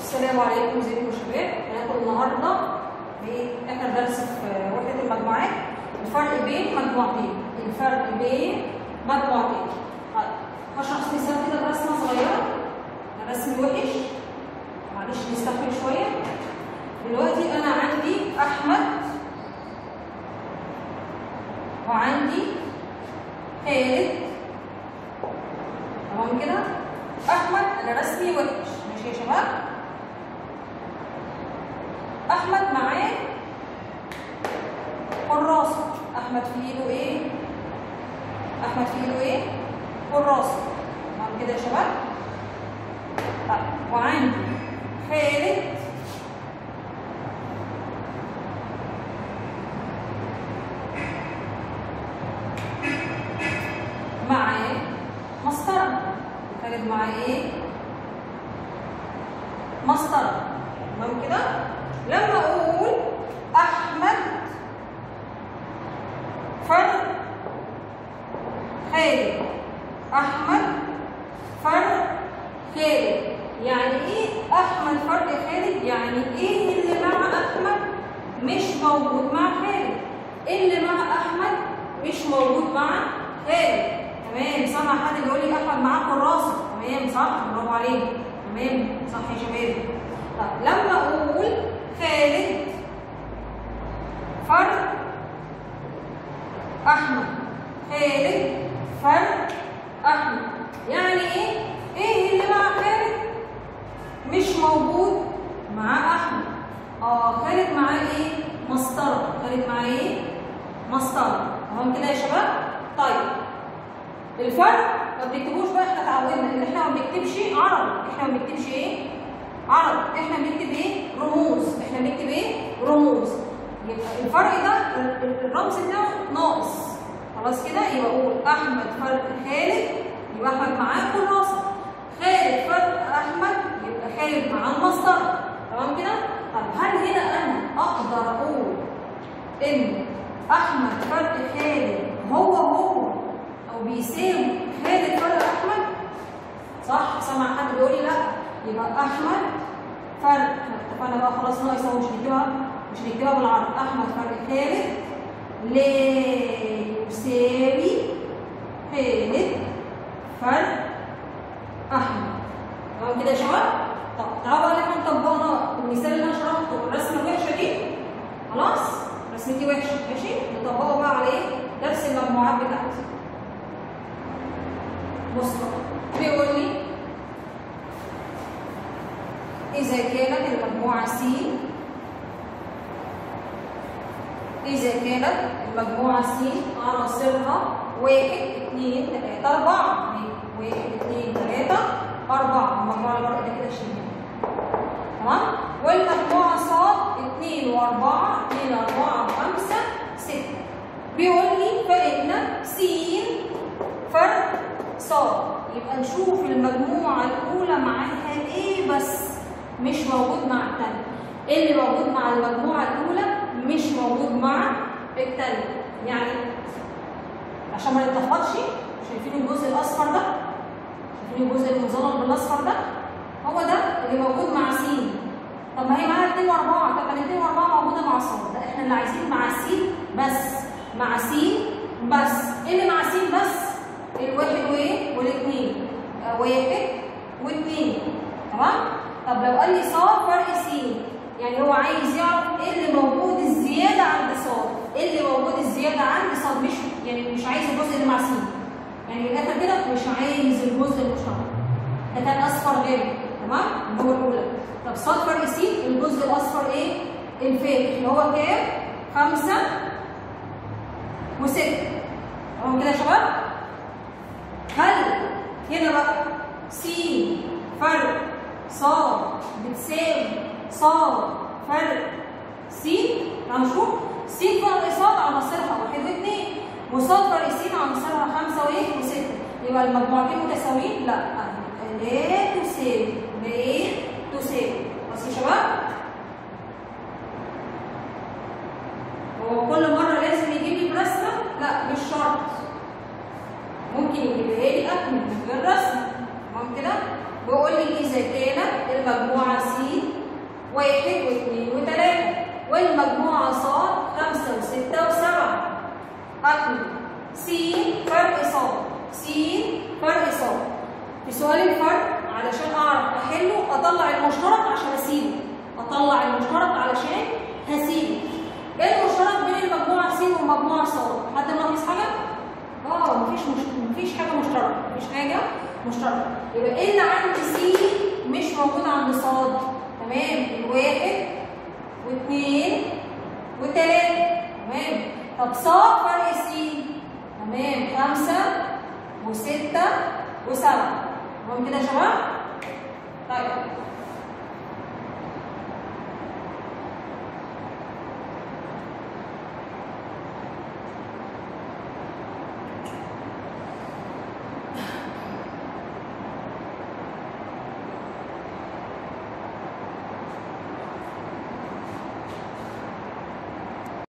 السلام عليكم ازيكم يا شباب هناخد النهارده بايه اخر درس في وحده المجموعات الفرق بين مجموعتين الفرق بين مجموعتين طيب هشرح مثال كده برسمه صغيره الرسم وحش معلش نستحمل شويه دلوقتي انا عندي احمد وعندي خالد تمام كده احمد انا رسمي وحش ماشي يا شباب احمد معاه كراسه احمد في ايده ايه احمد في ايده ايه كراسه تمام كده يا شباب طيب وعندي خالد معاه مسطره خالد معاه ايه مسطره تمام كده لما اقول احمد فرق خالد احمد فرق خالد يعني ايه احمد فرق خالد يعني ايه اللي مع احمد مش موجود مع خالد اللي مع احمد مش موجود مع خالد تمام سمع حد بيقول لي احمد معاه كراسه تمام صح برافو عليك تمام صح يا شباب طب لما اقول خالد فرق احمد خالد فرق احمد يعني ايه ايه اللي مع خالد مش موجود مع احمد اه خالد معاه ايه مسطره خالد معاه ايه مسطره تمام كده يا شباب طيب الفرق ما بنكتبوش بقى احنا اتعودنا ان احنا ما بنكتبش عربي احنا ما بنكتبش ايه عربي احنا بنكتب ايه رموز احنا بنكتب ايه رموز يبقى الفرق ده الرمز بتاعه ناقص خلاص كده يبقى اقول احمد فرق خالد يبقى احمد معاه كراسه خالد فرق احمد يبقى خالد معاه المسطره تمام كده طب هل هنا انا اقدر اقول ان احمد فرق خالد هو هو او بيساوي خالد فرق احمد صح سمع حد بيقول لي لا يبقى احمد فرق اتفقنا بقى خلاص ناقص اهو مش هنكتبها مش هنكتبها بالعربي احمد فرق خالد لا يساوي خالد فرق احمد تمام كده يا شباب طب تعالوا بقى احنا طبقنا المثال اللي انا شرحته الرسمه الوحشه دي خلاص رسمتي وحشه ماشي نطبقه بقى على ايه درس المجموعات بتاعتي بص بيقول لي إذا كانت المجموعة س إذا كانت المجموعة س عناصرها واحد اثنين ثلاثة أربعة واحد اثنين ثلاثة أربعة المجموعة اللي بره ده كده شيل تمام والمجموعة ص اثنين وأربعة اثنين أربعة خمسة ستة بيقول لي فإن س فرق صاد يبقى نشوف المجموعة الأولى معاها إيه بس مش موجود مع الثانية إيه اللي موجود مع المجموعة الأولى مش موجود مع الثانية يعني عشان ما نتلخبطش شايفين الجزء الأصفر ده شايفين الجزء المظلل بالأصفر ده هو ده اللي موجود مع س طب ما هي معاها 2 و4 طب ما 2 و4 موجودة مع ص ده احنا اللي عايزين مع س بس مع س بس ايه اللي مع س بس الواحد وايه والاثنين واحد واثنين تمام طب لو قال لي ص فرق س يعني هو عايز يعرف ايه اللي موجود الزياده عند ص ايه اللي موجود الزياده عند ص مش يعني مش عايز الجزء اللي مع س يعني من الاخر كده مش عايز الجزء المشترك ده كان اصفر غير تمام اللي هو الاولى طب ص فرق س الجزء الاصفر ايه الفاتح اللي هو كام خمسة وستة تمام كده يا شباب هل هنا بقى س فرق ص بتساوي ص فرق س هنشوف س فرق ص عناصرها واحد واثنين وص فرق س عناصرها خمسة وايه وستة يبقى المجموعتين متساويين؟ لا لا تساوي لا تساوي بس يا شباب هو كل مرة لازم يجيب لي برسمة؟ لا مش شرط ممكن يجيبها لي اكمل من غير رسم تمام كده بيقول لي إذا كانت المجموعة س واحد واثنين وثلاثة والمجموعة ص خمسة وستة وسبعة أكمل س فرق ص س فرق ص في سؤال الفرق علشان أعرف أحله أطلع المشترك عشان أسيبه أطلع المشترك علشان هسيبه إيه المشترك بين المجموعة س والمجموعة ص؟ حد ملاحظ حاجة؟ اه مفيش مش... مفيش حاجه مشتركه مفيش حاجه مشتركه يبقى ايه اللي عند سي مش موجود عند صاد تمام الواحد واثنين وثلاثه تمام طب صاد فرق سي تمام خمسه وسته وسبعه تمام كده يا شباب